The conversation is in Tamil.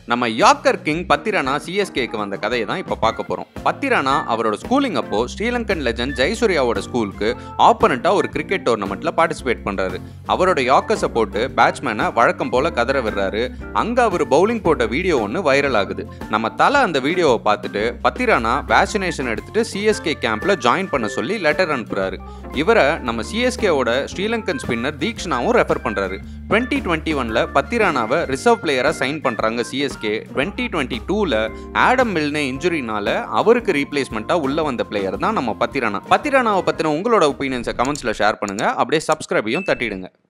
நம்ம யாக்கர் கிங் பத்திரானா சிஎஸ்கேக்கு வந்த கதையை தான் இப்போ பார்க்க போகிறோம் பத்திரானா அவரோட ஸ்கூலிங் அப்போ ஸ்ரீலங்கன் லெஜண்ட் ஜெயசூர்யாவோட ஸ்கூலுக்கு ஆப்போனண்ட்டாக ஒரு கிரிக்கெட் டோர்னமெண்ட்டில் பார்ட்டிசிபேட் பண்ணுறாரு அவரோட யாக்கர்ஸை போட்டு பேட்ஸ்மேனை வழக்கம் போல் கதற விடுறாரு அங்கே அவர் பவுலிங் போட்ட வீடியோ ஒன்று வைரல் ஆகுது நம்ம தலை அந்த வீடியோவை பார்த்துட்டு பத்திரானா வேக்சினேஷன் எடுத்துட்டு சிஎஸ்கே கேம்பில் ஜாயின் பண்ண சொல்லி லெட்டர் அனுப்புறாரு இவரை நம்ம சிஎஸ்கேவோட ஸ்ரீலங்கன் ஸ்பின்னர் தீக்ஷனாவும் ரெஃபர் பண்ணுறாரு டுவெண்ட்டி டுவெண்ட்டி ஒனில் பத்திரானாவை ரிசர்வ் பிளேயராக சைன் பண்ணுறாங்க சிஎஸ்கே டுவெண்ட்டி டுவெண்ட்டி டூவில் ஆடம் மில்னே இன்ஜுரினால அவருக்கு ரீப்ளேஸ்மெண்ட்டாக உள்ள வந்த பிளேயர் தான் நம்ம பத்திரானா பத்திரானாவை பற்றின உங்களோட ஒப்பீனியன்ஸை கமெண்ட்ஸில் ஷேர் பண்ணுங்கள் அப்படியே சப்ஸ்கிரைபையும் தட்டிடுங்க